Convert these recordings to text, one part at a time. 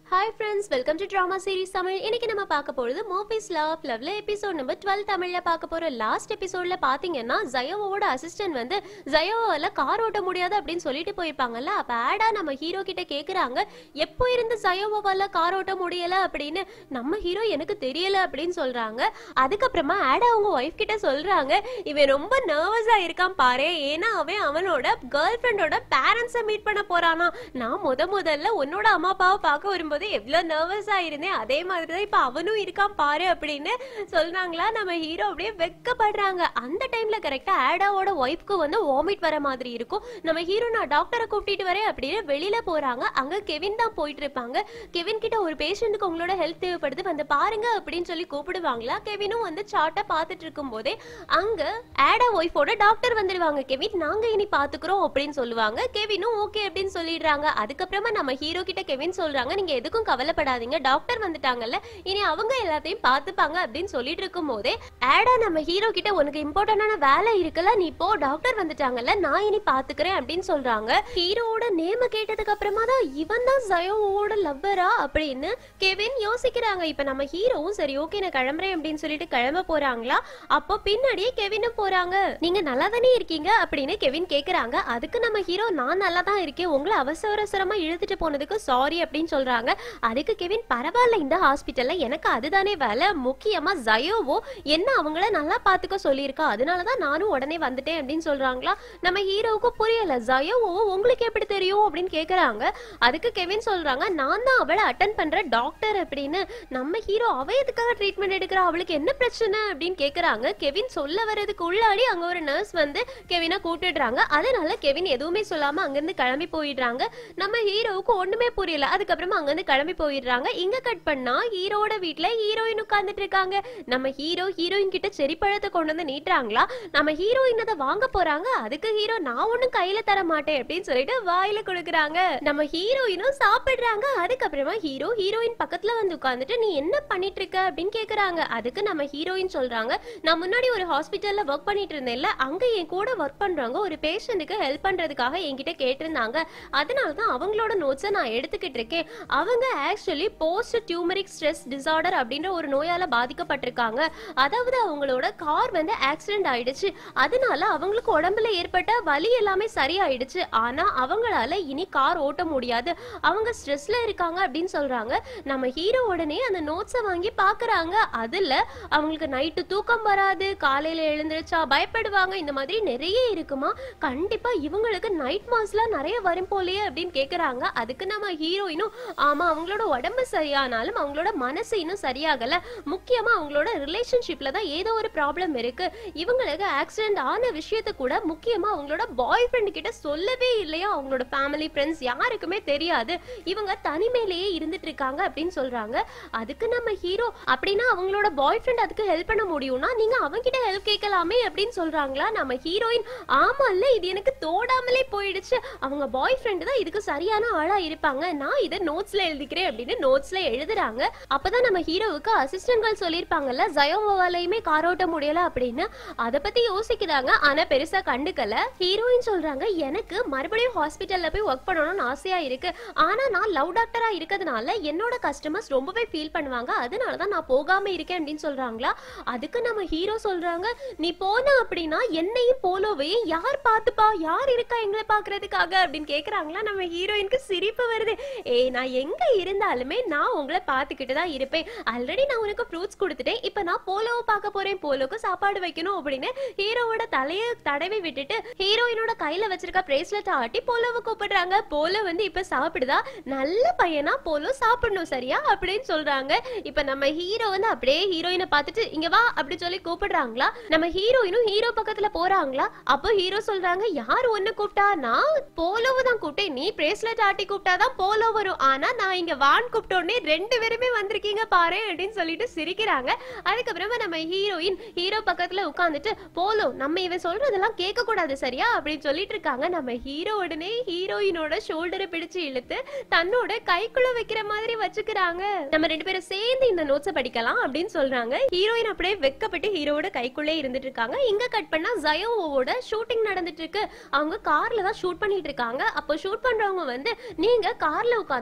hi friends welcome to drama series Tamil இன்னைக்கு நம்ம பார்க்க போறது மூவிஸ் லவ் லவ்ல எபிசோட் நம்பர் டுவெல் தமிழ்ல பார்க்க போற லாஸ்ட் எபிசோட்ல பாத்தீங்கன்னா ஜயோவோட அசிஸ்டன்ட் வந்து ஜயோவால கார் ஓட்ட முடியாது அப்படின்னு சொல்லிட்டு போயிருப்பாங்கல்ல அப்ப ஆடா நம்ம ஹீரோ கிட்ட கேக்குறாங்க எப்போ இருந்து ஜயோவால கார் ஓட்ட முடியல அப்படின்னு நம்ம ஹீரோ எனக்கு தெரியல அப்படின்னு சொல்றாங்க அதுக்கப்புறமா ஆடா அவங்க ஒய்ஃப் கிட்ட சொல்றாங்க இவன் ரொம்ப நர்வஸா இருக்கான் பாரு ஏன்னா அவன் அவனோட கேர்ள் ஃப்ரெண்டோட பேரண்ட்ஸை மீட் பண்ண போறானா நான் முத முதல்ல உன்னோட அம்மா அப்பாவை பார்க்க வரும்போது எவ்வளவு நர்வஸா இருந்தேன் அதே மாதிரி தான் இப்ப அவனும் இருக்கான் பாரு அப்படின்னு சொல்றாங்களா நம்ம ஹீரோ அப்படியே வெக்கப்படுறாங்க அந்த டைம்ல கரெக்டா ஆடாவோட ஒய்ஃப்க்கு வந்து வாமிட் வர மாதிரி இருக்கும் நம்ம ஹீரோ நான் டாக்டரை கூப்பிட்டு வரேன் அப்படின்னு வெளியில போறாங்க அங்க கெவின் தான் போயிட்டு இருப்பாங்க கெவின் கிட்ட ஒரு பேஷண்ட்டுக்கு உங்களோட ஹெல்ப் தேவைப்படுது வந்து பாருங்க அப்படின்னு சொல்லி கூப்பிடுவாங்களா கெவினும் வந்து சார்ட்டை பார்த்துட்டு இருக்கும் போதே அங்க ஆடா ஒய்ஃபோட டாக்டர் வந்துடுவாங்க கெவின் நாங்க இனி பாத்துக்கிறோம் அப்படின்னு சொல்லுவாங்க கெவினும் ஓகே அப்படின்னு சொல்லிடுறாங்க அதுக்கப்புறமா நம்ம ஹீரோ கிட்ட கெவின் சொல்றாங்க நீங்க எதுக்கும் கவலைப்படாதீங்க டாக்டர் வந்துட்டாங்கல்ல இனி அவங்க எல்லாத்தையும் பார்த்துப்பாங்க அப்படின்னு சொல்லிட்டு இருக்கும் போதே ஆடா நம்ம ஹீரோ கிட்ட உனக்கு இம்பார்ட்டன்டான வேலை இருக்குல்ல நீ போ டாக்டர் வந்துட்டாங்கல்ல நான் இனி பாத்துக்கிறேன் அப்படின்னு சொல்றாங்க ஹீரோவோட நேம கேட்டதுக்கு அப்புறமா தான் இவன் தான் ஜயோவோட லவ்வரா அப்படின்னு கெவின் யோசிக்கிறாங்க இப்ப நம்ம ஹீரோவும் சரி ஓகே நான் கிளம்புறேன் அப்படின்னு சொல்லிட்டு கிளம்ப போறாங்களா அப்போ பின்னாடியே கெவினும் போறாங்க நீங்க நல்லா தானே இருக்கீங்க அப்படின்னு கெவின் கேக்குறாங்க அதுக்கு நம்ம ஹீரோ நான் நல்லா தான் இருக்கேன் உங்களை அவசர அவசரமா இழுத்துட்டு போனதுக்கு சாரி அப்படின்னு சொல்றாங்க அதுக்கு கெவின் பரவாயில்ல இந்த ஹாஸ்பிட்டல்ல எனக்கு அதுதானே வேலை முக்கியமா ஜயோவோ என்ன அவங்கள நல்லா பாத்துக்க சொல்லியிருக்கா அதனாலதான் நானும் உடனே வந்துட்டேன் அப்படின்னு சொல்றாங்களா நம்ம ஹீரோவுக்கு புரியல ஜயோவோ உங்களுக்கு எப்படி தெரியும் அப்படின்னு கேக்குறாங்க அதுக்கு கெவின் சொல்றாங்க நான் தான் அவளை அட்டன் பண்ற டாக்டர் அப்படின்னு நம்ம ஹீரோ அவ எதுக்காக ட்ரீட்மெண்ட் எடுக்கிறா அவளுக்கு என்ன பிரச்சனை அப்படின்னு கேக்குறாங்க கெவின் சொல்ல வர்றதுக்கு உள்ளாடி அங்க ஒரு நர்ஸ் வந்து கெவினை கூட்டிடுறாங்க அதனால கெவின் எதுவுமே சொல்லாம அங்கிருந்து கிளம்பி போயிடுறாங்க நம்ம ஹீரோவுக்கு ஒண்ணுமே புரியல அதுக்கப்புறமா அங்கிருந்து கிளம்பி போயிடுறாங்க இங்க கட் பண்ணா ஹீரோவோட வீட்ல ஹீரோயின் உட்கார்ந்துட்டு இருக்காங்க நம்ம ஹீரோ ஹீரோயின் கிட்ட செரி பழத்தை கொண்டு வந்து நீட்டுறாங்களா நம்ம ஹீரோயின் அதை வாங்க போறாங்க அதுக்கு ஹீரோ நான் ஒண்ணும் கையில தர மாட்டேன் அப்படின்னு சொல்லிட்டு வாயில கொடுக்குறாங்க நம்ம ஹீரோயினும் சாப்பிடுறாங்க அதுக்கப்புறமா ஹீரோ ஹீரோயின் பக்கத்துல வந்து உட்கார்ந்துட்டு நீ என்ன பண்ணிட்டு இருக்க அப்படின்னு கேக்குறாங்க அதுக்கு நம்ம ஹீரோயின் சொல்றாங்க நான் முன்னாடி ஒரு ஹாஸ்பிட்டல்ல ஒர்க் பண்ணிட்டு இருந்தேன்ல அங்க என் கூட ஒர்க் பண்றவங்க ஒரு பேஷண்ட்டுக்கு ஹெல்ப் பண்றதுக்காக என்கிட்ட கேட்டிருந்தாங்க அதனால தான் அவங்களோட நோட்ஸை நான் எடுத்துக்கிட்டு இருக்கேன் அவங்க actually post traumatic stress disorder அப்படின்ற ஒரு நோயால பாதிக்கப்பட்டிருக்காங்க அதாவது அவங்களோட கார் வந்து ஆக்சிடென்ட் ஆயிடுச்சு அதனால அவங்களுக்கு உடம்புல ஏற்பட்ட வலி எல்லாமே சரியாயிடுச்சு ஆனா அவங்களால இனி கார் ஓட்ட முடியாது அவங்க ஸ்ட்ரெஸ்ல இருக்காங்க அப்படின்னு சொல்றாங்க நம்ம ஹீரோ உடனே அந்த நோட்ஸை வாங்கி பாக்குறாங்க அதுல அவங்களுக்கு நைட்டு தூக்கம் வராது காலையில எழுந்திருச்சா பயப்படுவாங்க இந்த மாதிரி நிறைய இருக்குமா கண்டிப்பா இவங்களுக்கு நைட் மாஸ்லாம் நிறைய வரும் போலயே அப்படின்னு கேக்குறாங்க அதுக்கு நம்ம ஹீரோயினும் ஆமா அவங்களோட உடம்பு சரியானாலும் அவங்களோட மனசு இன்னும் சரியாகல முக்கியமா அவங்களோட ரிலேஷன்ஷிப்ல தான் ஏதோ ஒரு ப்ராப்ளம் இருக்கு இவங்களுக்கு ஆக்சிடென்ட் ஆன விஷயத்த கூட முக்கியமா அவங்களோட பாய் ஃப்ரெண்ட் கிட்ட சொல்லவே இல்லையா அவங்களோட ஃபேமிலி ஃப்ரெண்ட்ஸ் யாருக்குமே தெரியாது இவங்க தனிமையிலேயே இருந்துட்டு இருக்காங்க அப்படின்னு சொல்றாங்க அதுக்கு நம்ம ஹீரோ அப்படின்னா அவங்களோட பாய் ஃப்ரெண்ட் அதுக்கு ஹெல்ப் பண்ண முடியும்னா நீங்க அவங்கிட்ட ஹெல்ப் கேட்கலாமே அப்படின்னு சொல்றாங்களா நம்ம ஹீரோயின் ஆமா இல்ல இது எனக்கு தோடாமலே போயிடுச்சு அவங்க பாய் ஃப்ரெண்ட் தான் இதுக்கு சரியான ஆளா இருப்பாங்க நான் இதை நோட்ஸ்ல எழுதிக்கிறேன் அப்படின்னு நோட்ஸ்ல எழுதுறாங்க அப்பதான் நம்ம ஹீரோவுக்கு அசிஸ்டன்ட்கள் சொல்லியிருப்பாங்கல்ல ஜயோவாலையுமே கார் ஓட்ட முடியல அப்படின்னு அதை பத்தி யோசிக்கிறாங்க ஆனா பெருசா கண்டுக்கல ஹீரோயின் சொல்றாங்க எனக்கு மறுபடியும் ஹாஸ்பிட்டல்ல போய் ஒர்க் பண்ணணும்னு ஆசையா இருக்கு ஆனா நான் லவ் டாக்டரா இருக்கிறதுனால என்னோட கஸ்டமர்ஸ் ரொம்பவே ஃபீல் பண்ணுவாங்க அதனால தான் நான் போகாம இருக்கேன் அப்படின்னு சொல்றாங்களா அதுக்கு நம்ம ஹீரோ சொல்றாங்க நீ போன அப்படின்னா என்னையும் போலோவையும் யார் பார்த்துப்பா யார் இருக்கா எங்களை பாக்குறதுக்காக அப்படின்னு கேக்குறாங்களா நம்ம ஹீரோயினுக்கு சிரிப்பு வருது ஏய் நான் எங்க இருந்தாலுமே நான் உங்களை பார்த்துக்கிட்டு தான் இருப்பேன் ஆல்ரெடி நான் உனக்கு ஃப்ரூட்ஸ் கொடுத்துட்டேன் இப்போ நான் போலோவை பார்க்க போறேன் போலோக்கு சாப்பாடு வைக்கணும் அப்படின்னு ஹீரோவோட தலையை தடவி விட்டுட்டு ஹீரோயினோட கையில வச்சிருக்க பிரேஸ்லெட் ஆட்டி போலோவை கூப்பிடுறாங்க போலோ வந்து இப்ப சாப்பிடுதா நல்ல பையனா போலோ சாப்பிடணும் சரியா அப்படின்னு சொல்றாங்க இப்ப நம்ம ஹீரோ வந்து அப்படியே ஹீரோயினை பார்த்துட்டு இங்க வா அப்படி சொல்லி கூப்பிடுறாங்களா நம்ம ஹீரோயினும் ஹீரோ பக்கத்துல போறாங்களா அப்போ ஹீரோ சொல்றாங்க யார் ஒன்னு கூப்பிட்டா நான் போலோவை தான் கூப்பிட்டேன் நீ பிரேஸ்லெட் ஆட்டி கூப்பிட்டாதான் போலோ வரும் ஆனா நான் இங்க வான் கூப்பிட்டோடனே ரெண்டு பேருமே வந்திருக்கீங்க பாரு அப்படின்னு சொல்லிட்டு சிரிக்கிறாங்க அதுக்கப்புறமா நம்ம ஹீரோயின் ஹீரோ பக்கத்துல உட்காந்துட்டு போலோ நம்ம இவன் சொல்றதெல்லாம் கேட்க கூடாது சரியா அப்படின்னு சொல்லிட்டு இருக்காங்க நம்ம ஹீரோ உடனே ஹீரோயினோட ஷோல்டரை பிடிச்சு இழுத்து தன்னோட கைக்குள்ள வைக்கிற மாதிரி வச்சுக்கிறாங்க நம்ம ரெண்டு பேரும் சேர்ந்து இந்த நோட்ஸை படிக்கலாம் அப்படின்னு சொல்றாங்க ஹீரோயின் அப்படியே வெக்கப்பட்டு ஹீரோவோட கைக்குள்ளே இருந்துட்டு இருக்காங்க இங்க கட் பண்ணா ஜயோவோட ஷூட்டிங் நடந்துட்டு இருக்கு அவங்க கார்ல தான் ஷூட் பண்ணிட்டு இருக்காங்க அப்போ ஷூட் பண்றவங்க வந்து நீங்க கார்ல உட்காந்துட்டு கொஞ்ச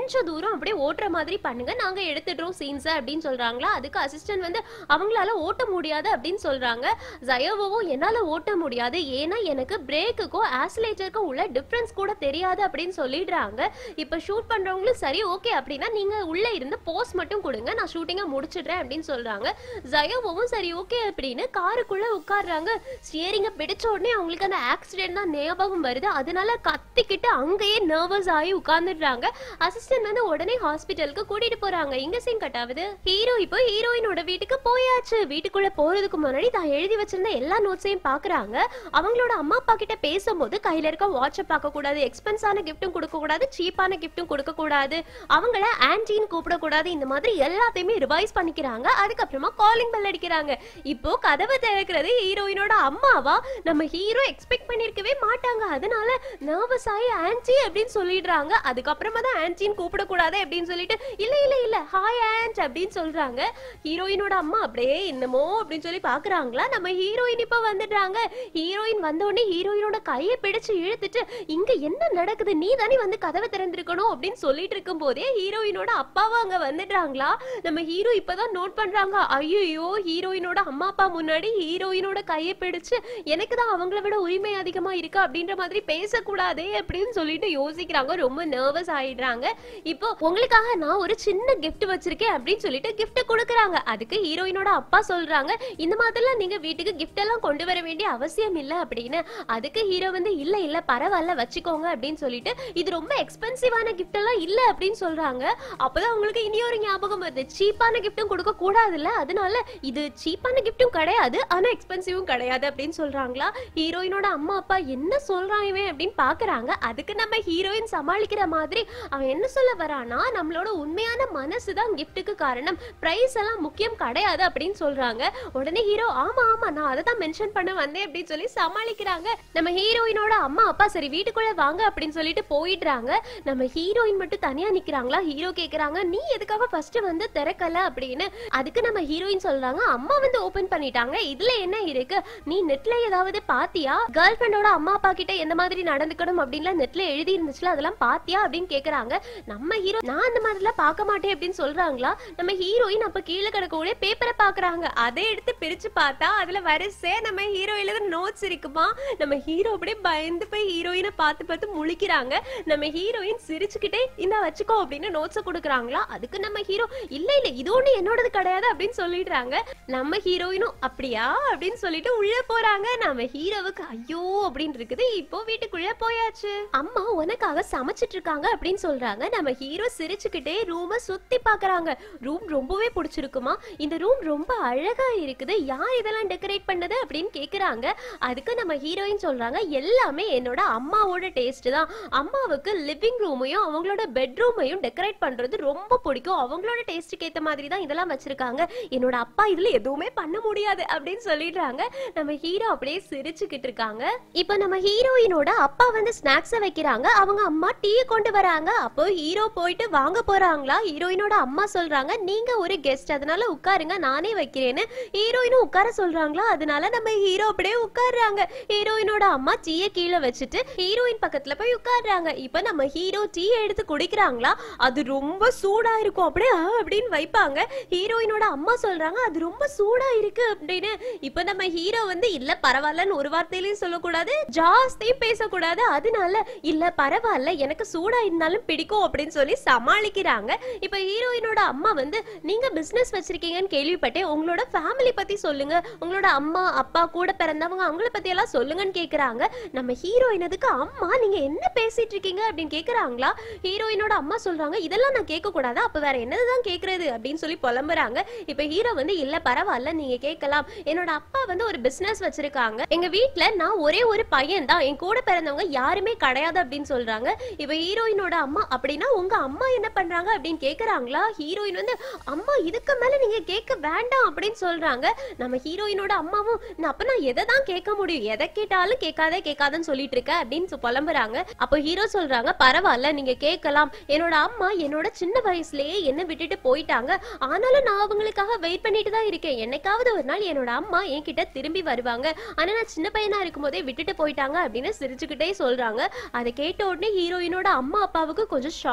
கொஞ்சம் தூரம் அப்படியே ஓட்டுற மாதிரி பண்ணுங்க நாங்க எடுத்துடுறோம் சீன்ஸை அப்படின்னு சொல்றாங்களா அதுக்கு அசிஸ்டன்ட் வந்து அவங்களால ஓட்ட முடியாது அப்படின்னு சொல்றாங்க ஜயோவும் என்னால ஓட்ட முடியாது ஏன்னா எனக்கு பிரேக்குக்கும் ஆசிலேட்டருக்கும் உள்ள டிஃபரன்ஸ் கூட தெரியாது அப்படின்னு சொல்லிடுறாங்க இப்போ ஷூட் பண்றவங்களும் சரி ஓகே அப்படின்னா நீங்க உள்ள இருந்து போஸ் மட்டும் கொடுங்க நான் ஷூட்டிங்கை முடிச்சிடுறேன் அப்படின்னு சொல்றாங்க ஜயோவும் சரி ஓகே அப்படின்னு காருக்குள்ள உட்கார்றாங்க ஸ்டியரிங்க பிடிச்ச உடனே அவங்களுக்கு அந்த ஆக்சிடென்ட் தான் ஞாபகம் வருது அதனால கத்திக்கிட்டு அங்கேயே நர்வஸ் ஆகி உட்கார்ந்துடுறாங்க அசிஸ்டன்ட் வந்து உடனே ஹாஸ்பிட்டலுக்கு கூட்டிட்டு போறாங்க இங்க சீன் கட் ஆகுது ஹீரோ இப்போ ஹீரோயினோட வீட்டுக்கு போயாச்சு வீட்டுக்குள்ள போறதுக்கு முன்னாடி தான் எழுதி வச்சிருந்த எல்லா நோட்ஸையும் பாக்குறாங்க அவங்களோட அம்மா அப்பா கிட்ட பேசும்போது கையில இருக்க வாட்சை பார்க்க கூடாது எக்ஸ்பென்ஸான கிஃப்ட்டும் கொடுக்க கூடாது சீப்பான கிஃப்ட்டும் கொடுக்க கூடாது அவங்கள ஆன்டின்னு கூப்பிடக்கூடாது இந்த மாதிரி எல்லாத்தையுமே ரிவைஸ் பண்ணிக்கிறாங்க அதுக்கப்புறமா காலிங் பெல் அடிக்கிறாங்க இப்போ கதவை திறக்கிறது ஹீரோயினோட அம்மாவா நம்ம ஹீரோ எக்ஸ்பெக்ட் பண்ணிருக்கவே மாட்டாங்க அதனால நர்வஸ் ஆகி ஆன்டி அப்படின்னு சொல்லிடுறாங்க அதுக்கப்புறமா தான் ஆன்டின்னு கூப்பிடக்கூடாது அப்படின்னு சொல்லிட்டு இல்ல இல்ல இல்ல ஹாய் ஆன்ட் அப்படின்னு சொல்றாங்க ஹீரோயினோட அம்மா அப்படியே என்னமோ அப்படின்னு சொல்லி பாக்குறாங்களா நம்ம ஹீரோயின் இப்ப வந்துடுறாங்க ஹீரோயின் வந்த உடனே ஹீரோயினோட கையை பிடிச்சு இழுத்துட்டு இங்க என்ன நடக்குது நீ தானே வந்து கதவை திறந்திருக்கணும் அப்படின்னு சொல்லிட்டு இருக்கும் போதே ஹீரோயினோட அப்பாவும் அங்க வந்துடுறாங்களா நம்ம ஹீரோ இப்பதான் நோட் பண்றாங்க ஐயோ ஹீரோயினோட அம்மா அப்பா முன்னாடி ஹீரோயினோட கையை பிடிச்சு எனக்கு தான் அவங்கள விட உரிமை அதிகமா இருக்கு அப்படின்ற மாதிரி பேசக்கூடாதே அப்படின்னு சொல்லிட்டு யோசிக்கிறாங்க ரொம்ப நர்வஸ் ஆயிடுறாங்க இப்போ உங்களுக்காக நான் ஒரு சின்ன கிஃப்ட் வச்சிருக்கேன் அப்படின்னு சொல்லிட்டு gift கொடுக்குறாங்க அதுக்கு ஹீரோயினோட அப்பா சொல்றாங்க இந்த மாதிரிலாம் நீங்க வீட்டுக்கு gift எல்லாம் கொண்டு வர வேண்டிய அவசியம் இல்ல அப்படின்னு அதுக்கு ஹீரோ வந்து இல்ல இல்ல பரவாயில்ல வச்சுக்கோங்க அப்படின்னு சொல்லிட்டு இது ரொம்ப எக்ஸ்பென்சிவான gift எல்லாம் இல்ல அப்படின்னு சொல்றாங்க அப்பதான் உங்களுக்கு இனி ஒரு ஞாபகம் வருது சீப்பான கிஃப்ட்டும் கொடுக்க கூடாதுல்ல அதனால இது சீப்பான கிஃப்ட்டும் கிடையாது ஆனா எக்ஸ்பென்சிவும் கிடையாது அப்படின்னு சொல்றாங்களா ஹீரோயினோட அம்மா அப்பா என்ன சொல்றான் இவன் அப்படின்னு பாக்குறாங்க அதுக்கு நம்ம ஹீரோயின் சமாளிக்கிற மாதிரி அவன் என்ன சொல்ல வரானா நம்மளோட உண்மையான மனசு தான் கிஃப்ட்டுக்கு காரணம் பிரைஸ் எல்லாம் முக்கியம் கிடையாது அப்படின்னு சொல்றாங்க உடனே ஹீரோ ஆமா ஆமா நான் அதை தான் மென்ஷன் பண்ண வந்தேன் அப்படின்னு சொல்லி சமாளிக்கிறாங்க நம்ம ஹீரோயினோட அம்மா அப்பா சரி வீட்டுக்குள்ள வாங்க அப்படின்னு சொல்லிட்டு போயிடுறாங்க நம்ம ஹீரோயின் மட்டும் தனியா நிக்கிறாங்களா ஹீரோ கேக்குறாங்க நீ எதுக்காக ஃபர்ஸ்ட் வந்து திறக்கல அப்படின்னு அதுக்கு நம்ம ஹீரோயின் சொல்றாங்க அம்மா வந்து ஓபன் பண்ணிட்டாங்க இதுல என்ன இருக்கு நீ நெட்ல ஏதாவது பாத்தியா கேர்ள் ஃப்ரெண்டோட அம்மா அப்பா கிட்ட எந்த மாதிரி நடந்துக்கணும் அப்படின்லாம் நெட்ல எழுதி இருந்துச்சுல அதெல்லாம் பாத்தியா அப்படின்னு கேக்குறாங்க நம்ம ஹீரோ நான் அந்த மாதிரிலாம் பார்க்க மாட்டேன் அப்படின்னு சொல்றாங்களா நம்ம ஹீரோயின் அப்ப கீழே கிடக்கக்கூடிய பேப்பரை பாக்குறாங்க அதை எடுத்து பிரிச்சு பார்த்தா அதுல வரிசை நம்ம ஹீரோ எழுத நோட்ஸ் இருக்குமா நம்ம ஹீரோ அப்படியே பயந்து போய் ஹீரோயினை பார்த்து பார்த்து முழிக்கிறாங்க நம்ம ஹீரோயின் சிரிச்சுக்கிட்டே இந்த வச்சுக்கோ அப்படின்னு நோட்ஸை கொடுக்குறாங்களா அதுக்கு நம்ம ஹீரோ இல்ல இல்ல இது ஒண்ணு என்னோடது கிடையாது அப்படின்னு சொல்லிடுறாங்க நம்ம ஹீரோயினும் அப்படியா அப்படின்னு சொல்லிட்டு உள்ள போறாங்க நம்ம ஹீரோவுக்கு ஐயோ அப்படின்னு இருக்குது இப்போ வீட்டுக்குள்ள போயாச்சு அம்மா உனக்காக சமைச்சிட்டு இருக்காங்க அப்படின்னு சொல்றாங்க நம்ம ஹீரோ சிரிச்சுக்கிட்டே ரூம சுத்தி பாக்குறாங்க ரூம் ரொம்பவே பிடிச்சிருக்குமா இந்த ரூம் ரொம்ப அழகா இருக்குது யார் இதெல்லாம் டெக்கரேட் பண்ணது அப்படின்னு கேக்குறாங்க அதுக்கு நம்ம ஹீரோயின் சொல்றாங்க எல்லாமே என்னோட அம்மாவோட டேஸ்ட் தான் அம்மாவுக்கு லிவிங் ரூமையும் அவங்களோட பெட்ரூமையும் டெக்கரேட் பண்றது ரொம்ப பிடிக்கும் அவங்களோட டேஸ்ட்டுக்கு ஏத்த மாதிரி தான் இதெல்லாம் வச்சிருக்காங்க என்னோட அப்பா இதுல எதுவுமே பண்ண முடியாது அப்படின்னு சொல்லிடுறாங்க நம்ம ஹீரோ அப்படியே சிரிச்சுக்கிட்டு இருக்காங்க இப்போ நம்ம ஹீரோயினோட அப்பா வந்து ஸ்நாக்ஸை வைக்கிறாங்க அவங்க அம்மா டீ கொண்டு வராங்க அப்போ ஹீரோ போயிட்டு வாங்க போறாங்களா ஹீரோயினோட அம்மா சொல்றாங்க நீங்க ஒரு கெஸ்ட் அதனால உட்காருங்க நானே வைக்கிறேன்னு ஹீரோயினும் உட்கார சொல்றாங்களா அதனால நம்ம ஹீரோ அப்படியே உட்கார்றாங்க ஹீரோயினோட அம்மா டீயை கீழே வச்சுட்டு ஹீரோயின் பக்கத்துல போய் உட்கார்றாங்க இப்போ நம்ம ஹீரோ டீ எடுத்து குடிக்கிறாங்களா அது ரொம்ப சூடா இருக்கும் அப்படியே ஆ அப்படின்னு வைப்பாங்க ஹீரோயினோட அம்மா சொல்றாங்க அது ரொம்ப சூடா இருக்கு அப்படின்னு இப்போ நம்ம ஹீரோ வந்து இல்ல பரவாயில்லன்னு ஒரு வார்த்தையிலயும் சொல்லக்கூடாது ஜாஸ்தியும் பேசக்கூடாது அதனால இல்ல பரவாயில்ல எனக்கு சூடா இருந்தாலும் பிடிக்கும் அப்படின்னு சொல்லி சமாளிக்கிறாங்க இப்போ ஹீரோயினோட அம்மா வந்து நீங்க பிசினஸ் வச்சிருக்கீங்கன்னு கேள்விப்பட்டேன் உங்களோட ஃபேமிலி பத்தி சொல்லுங்க உங்களோட அம்மா அப்பா கூட பிறந்தவங்க அவங்கள பத்தி எல்லாம் சொல்லுங்கன்னு கேக்குறாங்க நம்ம ஹீரோயினதுக்கு அம்மா நீங்க என்ன பேசிட்டு இருக்கீங்க அப்படின்னு கேக்குறாங்களா ஹீரோயினோட அம்மா சொல்றாங்க இதெல்லாம் நான் கேட்க கூடாதா அப்ப வேற என்னதுதான் கேக்குறது அப்படின்னு சொல்லி புலம்புறாங்க இப்ப ஹீரோ வந்து இல்ல பரவாயில்ல நீங்க கேட்கலாம் என்னோட அப்பா வந்து ஒரு பிசினஸ் வச்சிருக்காங்க எங்க வீட்ல நான் ஒரே ஒரு பையன் தான் என் கூட பிறந்தவங்க யாருமே கிடையாது அப்படின்னு சொல்றாங்க இப்ப ஹீரோயினோட அம்மா அப்படின்னா உங்க அம்மா என்ன பண்றாங்க அப்படின்னு கேக்குறாங்களா ஹீரோயின் வந்து அம்மா இதுக்கு மேல நீங்க கேட்க வேண்டாம் அப்படின்னு சொல்றாங்க நம்ம ஹீரோயினோட அம்மாவும் நான் அப்ப நான் எதை தான் கேட்க முடியும் எதை கேட்டாலும் கேட்காதே கேட்காதன்னு சொல்லிட்டு இருக்க அப்படின்னு சொ- புலம்புறாங்க அப்போ ஹீரோ சொல்றாங்க பரவாயில்ல நீங்க கேட்கலாம் என்னோட அம்மா என்னோட சின்ன வயசுலயே என்ன விட்டுட்டு போயிட்டாங்க ஆனாலும் நான் அவங்களுக்காக வெயிட் பண்ணிட்டு தான் இருக்கேன் என்னைக்காவது ஒரு நாள் என்னோட அம்மா என்கிட்ட திரும்பி வருவாங்க ஆனா நான் சின்ன பையனா இருக்கும்போதே விட்டுட்டு போயிட்டாங்க அப்படின்னு சிரிச்சுக்கிட்டே சொல்றாங்க அதை கேட்ட உடனே ஹீரோயினோட அம்மா அப்பாவுக்கு கொஞ்சம் ஷாக்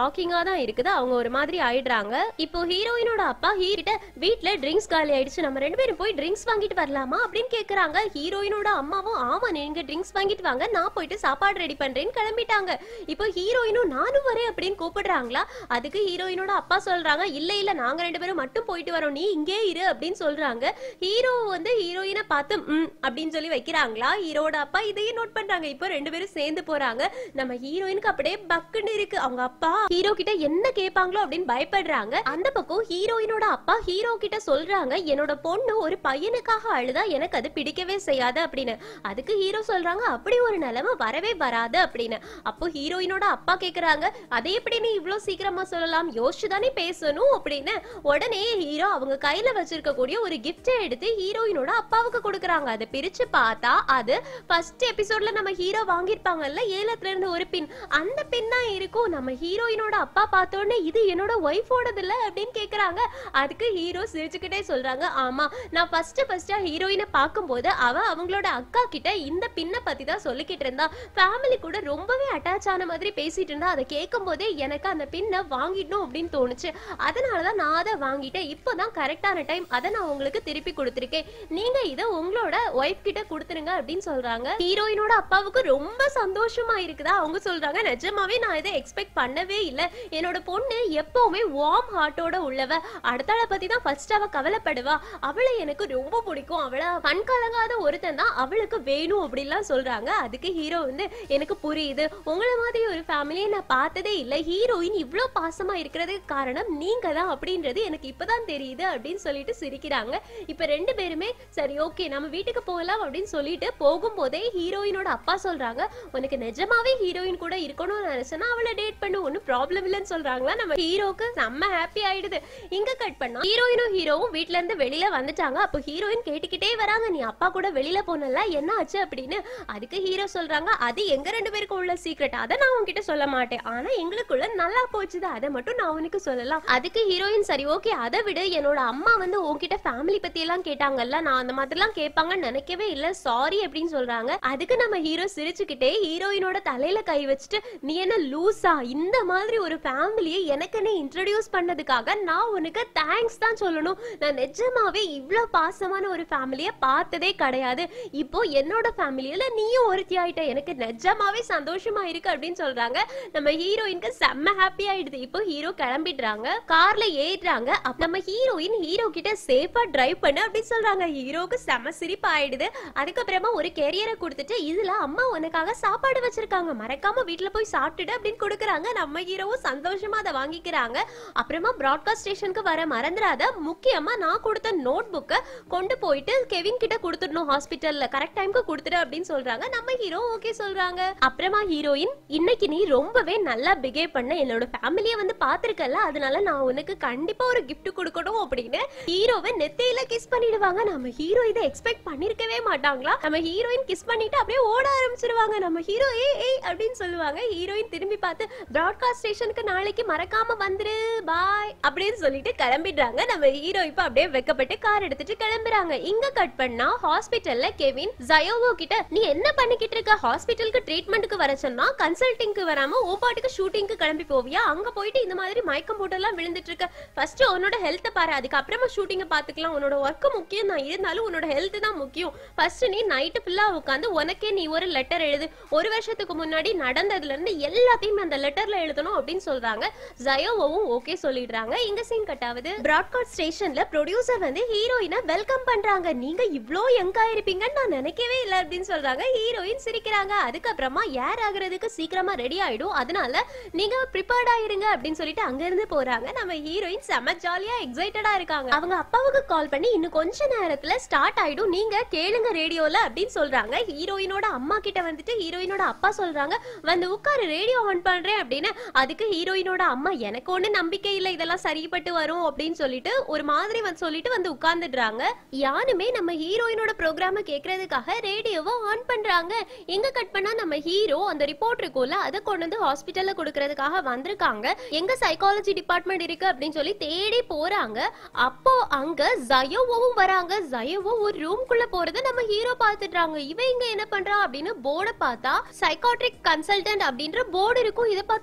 ஷாக்கிங்கா தான் இருக்குது அவங்க ஒரு மாதிரி ஆயிடுறாங்க இப்போ ஹீரோயினோட அப்பா ஹீரோட்ட வீட்ல ட்ரிங்க்ஸ் காலி ஆயிடுச்சு நம்ம ரெண்டு பேரும் போய் ட்ரிங்க்ஸ் வாங்கிட்டு வரலாமா அப்படின்னு கேக்குறாங்க ஹீரோயினோட அம்மாவும் ஆமா நீங்க ட்ரிங்க்ஸ் வாங்கிட்டு வாங்க நான் போயிட்டு சாப்பாடு ரெடி பண்றேன்னு கிளம்பிட்டாங்க இப்போ ஹீரோயினும் நானும் வரேன் அப்படின்னு கூப்பிடுறாங்களா அதுக்கு ஹீரோயினோட அப்பா சொல்றாங்க இல்ல இல்ல நாங்க ரெண்டு பேரும் மட்டும் போயிட்டு வரோம் நீ இங்கே இரு அப்படின்னு சொல்றாங்க ஹீரோ வந்து ஹீரோயினை பார்த்து ம் அப்படின்னு சொல்லி வைக்கிறாங்களா ஹீரோட அப்பா இதையும் நோட் பண்றாங்க இப்போ ரெண்டு பேரும் சேர்ந்து போறாங்க நம்ம ஹீரோயினுக்கு அப்படியே பக்குன்னு இருக்கு அவங்க அப்பா ஹீரோ கிட்ட என்ன கேட்பாங்களோ அப்படின்னு பயப்படுறாங்க அந்த பக்கம் ஹீரோயினோட அப்பா ஹீரோ கிட்ட சொல்றாங்க என்னோட பொண்ணு ஒரு பையனுக்காக அழுதா எனக்கு அது பிடிக்கவே செய்யாது அப்படின்னு அதுக்கு ஹீரோ சொல்றாங்க அப்படி ஒரு நிலைமை வரவே வராது அப்படின்னு அப்போ ஹீரோயினோட அப்பா கேக்குறாங்க அதை எப்படி நீ இவ்ளோ சீக்கிரமா சொல்லலாம் யோசிச்சு தானே பேசணும் அப்படின்னு உடனே ஹீரோ அவங்க கையில வச்சிருக்க கூடிய ஒரு கிஃப்ட் எடுத்து ஹீரோயினோட அப்பாவுக்கு கொடுக்குறாங்க அதை பிரிச்சு பார்த்தா அது ஃபர்ஸ்ட் எபிசோட்ல நம்ம ஹீரோ வாங்கியிருப்பாங்கல்ல ஏலத்துல இருந்து ஒரு பின் அந்த பின் தான் இருக்கும் நம்ம ஹீரோயினோட அப்பா பார்த்தோன்னே இது என்னோட ஒய்ஃபோடது இல்ல அப்படின்னு கேக்குறாங்க அதுக்கு ஹீரோ சிரிச்சுக்கிட்டே சொல்றாங்க ஆமா நான் ஃபர்ஸ்ட் ஃபர்ஸ்டா ஹீரோயினை பார்க்கும்போது அவ அவங்களோட அக்கா கிட்ட இந்த பின்னை பத்தி தான் சொல்லிக்கிட்டு இருந்தா ஃபேமிலி கூட ரொம்பவே அட்டாச் ஆன மாதிரி பேசிட்டு இருந்தா அதை கேட்கும் போதே எனக்கு அந்த பின்னை வாங்கிடணும் அப்படின்னு தோணுச்சு அதனாலதான் நான் அதை வாங்கிட்டேன் இப்போதான் கரெக்டான டைம் அதை நான் உங்களுக்கு திருப்பி கொடுத்துருக்கேன் நீங்க இதை உங்களோட ஒய்ஃப் கிட்ட கொடுத்துருங்க அப்படின்னு சொல்றாங்க ஹீரோயினோட அப்பாவுக்கு ரொம்ப சந்தோஷமா இருக்குதா அவங்க சொல்றாங்க நிஜமாவே நான் இதை எக்ஸ்பெக்ட் பண்ணவே இல்லை என்னோட பொண்ணு எப்பவுமே வார்ம் ஹார்ட்டோட உள்ளவ அடுத்தாள பத்தி தான் ஃபர்ஸ்ட் அவ கவலைப்படுவா அவளை எனக்கு ரொம்ப பிடிக்கும் அவளை கண் கலங்காத ஒருத்தன் தான் அவளுக்கு வேணும் அப்படிலாம் சொல்றாங்க அதுக்கு ஹீரோ வந்து எனக்கு புரியுது உங்களை மாதிரி ஒரு ஃபேமிலியை நான் பார்த்ததே இல்லை ஹீரோயின் இவ்ளோ பாசமா இருக்கிறதுக்கு காரணம் நீங்க தான் அப்படின்றது எனக்கு இப்பதான் தெரியுது அப்படின்னு சொல்லிட்டு சிரிக்கிறாங்க இப்ப ரெண்டு பேருமே சரி ஓகே நம்ம வீட்டுக்கு போகலாம் அப்படின்னு சொல்லிட்டு போகும்போதே ஹீரோயினோட அப்பா சொல்றாங்க உனக்கு நிஜமாவே ஹீரோயின் கூட இருக்கணும்னு நினைச்சேன்னா அவளை டேட் பண்ணு ஒன்னும் ப்ராப்ளம் இல்லைன்னு சொல்றாங்களா நம்ம ஹீரோக்கு செம்ம ஹாப்பி ஆயிடுது இங்க கட் பண்ணா ஹீரோயினும் ஹீரோவும் வீட்ல இருந்து வெளியில வந்துட்டாங்க அப்போ ஹீரோயின் கேட்டுக்கிட்டே வராங்க நீ அப்பா கூட வெளியில போனல என்ன ஆச்சு அப்படின்னு அதுக்கு ஹீரோ சொல்றாங்க அது எங்க ரெண்டு பேருக்கும் உள்ள சீக்ரெட் அதை நான் உன்கிட்ட சொல்ல மாட்டேன் ஆனா எங்களுக்குள்ள நல்லா போச்சுது அதை மட்டும் நான் உனக்கு சொல்லலாம் அதுக்கு ஹீரோயின் சரி ஓகே அதை விட என்னோட அம்மா வந்து உன்கிட்ட ஃபேமிலி பத்தி எல்லாம் கேட்டாங்கல்ல நான் அந்த மாதிரிலாம் கேட்பாங்கன்னு நினைக்கவே இல்ல சாரி அப்படின்னு சொல்றாங்க அதுக்கு நம்ம ஹீரோ சிரிச்சுக்கிட்டே ஹீரோயினோட தலையில கை வச்சுட்டு நீ என்ன லூசா இந்த மாதிரி ஒரு ஃபேமிலியை எனக்கு என்ன இன்ட்ரடியூஸ் பண்ணதுக்காக நான் உனக்கு தேங்க்ஸ் தான் சொல்லணும் நான் நிஜமாவே இவ்ளோ பாசமான ஒரு ஃபேமிலியை பார்த்ததே கிடையாது இப்போ என்னோட ஃபேமிலியில நீயும் ஒருத்தி ஆயிட்ட எனக்கு நிஜமாவே சந்தோஷமா இருக்கு அப்படின்னு சொல்றாங்க நம்ம ஹீரோயினுக்கு செம்ம ஹாப்பி ஆயிடுது இப்போ ஹீரோ கிளம்பிடுறாங்க கார்ல ஏறுறாங்க அப்ப நம்ம ஹீரோயின் ஹீரோ கிட்ட சேஃபா டிரைவ் பண்ணு அப்படின்னு சொல்றாங்க ஹீரோக்கு செம்ம சிரிப்பு ஆயிடுது அதுக்கப்புறமா ஒரு கேரியரை கொடுத்துட்டு இதுல அம்மா உனக்காக சாப்பாடு வச்சிருக்காங்க மறக்காம வீட்ல போய் சாப்பிட்டுடு அப்படின்னு கொடுக்குறாங்க நம்ம ஹீரோவும் சந்தோஷமா அதை வாங்கிக்கிறாங்க அப்புறமா பிராட்காஸ்ட் ஸ்டேஷனுக்கு வர மறந்துடாத முக்கியமா நான் கொடுத்த நோட் புக்கை கொண்டு போயிட்டு கெவின் கிட்ட கொடுத்துடணும் ஹாஸ்பிட்டல்ல கரெக்ட் டைம்க்கு கொடுத்துடு அப்படின்னு சொல்றாங்க நம்ம ஹீரோ ஓகே சொல்றாங்க அப்புறமா ஹீரோயின் இன்னைக்கு நீ ரொம்பவே நல்லா பிஹேவ் பண்ண என்னோட ஃபேமிலியை வந்து பாத்திருக்கல அதனால நான் உனக்கு கண்டிப்பா ஒரு gift கொடுக்கணும் அப்படின்னு ஹீரோவை நெத்தியில கிஸ் பண்ணிடுவாங்க நம்ம ஹீரோ இதை எக்ஸ்பெக்ட் பண்ணிருக்கவே மாட்டாங்களா நம்ம ஹீரோயின் கிஸ் பண்ணிட்டு அப்படியே ஓட ஆரம்பிச்சிருவாங்க நம்ம ஹீரோ ஏய் ஏய் அப்படின்னு சொல்லுவாங்க ஹீரோயின் திரும்பி பார்த்து பிராட்காஸ்ட் ஸ்டேஷனுக்கு நாளைக்கு மறக்காம வந்துரு பாய் அப்படின்னு சொல்லிட்டு கிளம்பிடுறாங்க நம்ம ஹீரோ இப்ப அப்படியே வெக்கப்பட்டு கார் எடுத்துட்டு கிளம்புறாங்க இங்க கட் பண்ணா ஹாஸ்பிட்டல்ல கெவின் ஜயோவோ கிட்ட நீ என்ன பண்ணிக்கிட்டு இருக்க ஹாஸ்பிட்டலுக்கு ட்ரீட்மெண்ட்டுக்கு வர சொன்னா கன்சல்டிங்க்கு வராம ஓ பாட்டுக்கு ஷூட்டிங்க்கு கிளம்பி போவியா அங்க போயிட்டு இந்த மாதிரி மயக்கம் போட்டெல்லாம் விழுந்துட்டு இருக்க ஃபர்ஸ்ட் உன்னோட ஹெல்த்தை பாரு அதுக்கப்புறமா ஷூட்டிங்கை பாத்துக்கலாம் உன்னோட ஒர்க் முக்கியம் தான் இருந்தாலும் உன்னோட ஹெல்த் தான் முக்கியம் ஃபர்ஸ்ட் நீ நைட்டு ஃபுல்லா உட்காந்து உனக்கே நீ ஒரு லெட்டர் எழுது ஒரு வருஷத்துக்கு முன்னாடி நடந்ததுல இருந்து எல்லாத்தையும் அந்த லெட்டர்ல எழுதணும் அப்படின்னு சொல்றாங்க ஜயோவும் ஓகே சொல்லிடுறாங்க இங்க சீன் கட் ஆகுது பிராட்காஸ்ட் ஸ்டேஷன்ல ப்ரொடியூசர் வந்து ஹீரோயினை வெல்கம் பண்றாங்க நீங்க இவ்ளோ யங்கா இருப்பீங்கன்னு நான் நினைக்கவே இல்லை அப்படின்னு சொல்றாங்க ஹீரோயின் சிரிக்கிறாங்க அதுக்கப்புறமா ஏர் ஆகுறதுக்கு சீக்கிரமா ரெடி ஆயிடும் அதனால நீங்க ப்ரிப்பேர்ட் ஆயிருங்க அப்படின்னு சொல்லிட்டு அங்க இருந்து போறாங்க நம்ம ஹீரோயின் செம ஜாலியா எக்ஸைட்டடா இருக்காங்க அவங்க அப்பாவுக்கு கால் பண்ணி இன்னும் கொஞ்ச நேரத்துல ஸ்டார்ட் ஆயிடும் நீங்க கேளுங்க ரேடியோல அப்படின்னு சொல்றாங்க ஹீரோயினோட அம்மா கிட்ட வந்துட்டு ஹீரோயினோட அப்பா சொல்றாங்க வந்து உட்காரு ரேடியோ ஆன் பண்றேன் அப்படின்னு அதுக்கு ஹீரோயினோட அம்மா எனக்கு ஒண்ணு நம்பிக்கை இல்ல இதெல்லாம் சரிப்பட்டு வரும் அப்படின்னு சொல்லிட்டு ஒரு மாதிரி வந்து சொல்லிட்டு வந்து உட்கார்ந்துடுறாங்க யாருமே நம்ம ஹீரோயினோட ப்ரோக்ராம கேக்குறதுக்காக ரேடியோவை ஆன் பண்றாங்க எங்க கட் பண்ணா நம்ம ஹீரோ அந்த ரிப்போர்ட் இருக்கும்ல அதை கொண்டு வந்து ஹாஸ்பிட்டல்ல கொடுக்கறதுக்காக வந்திருக்காங்க எங்க சைக்காலஜி டிபார்ட்மெண்ட் இருக்கு அப்படின்னு சொல்லி தேடி போறாங்க அப்போ அங்க ஜயோவும் வராங்க ஜயோவும் ஒரு ரூம்குள்ள போறத நம்ம ஹீரோ பாத்துட்டாங்க இவ இங்க என்ன பண்றா அப்படின்னு போர்டை பார்த்தா சைக்காட்ரிக் கன்சல்டன்ட் அப்படின்ற போர்டு இருக்கும் இதை பார்த்தோன்னே இவ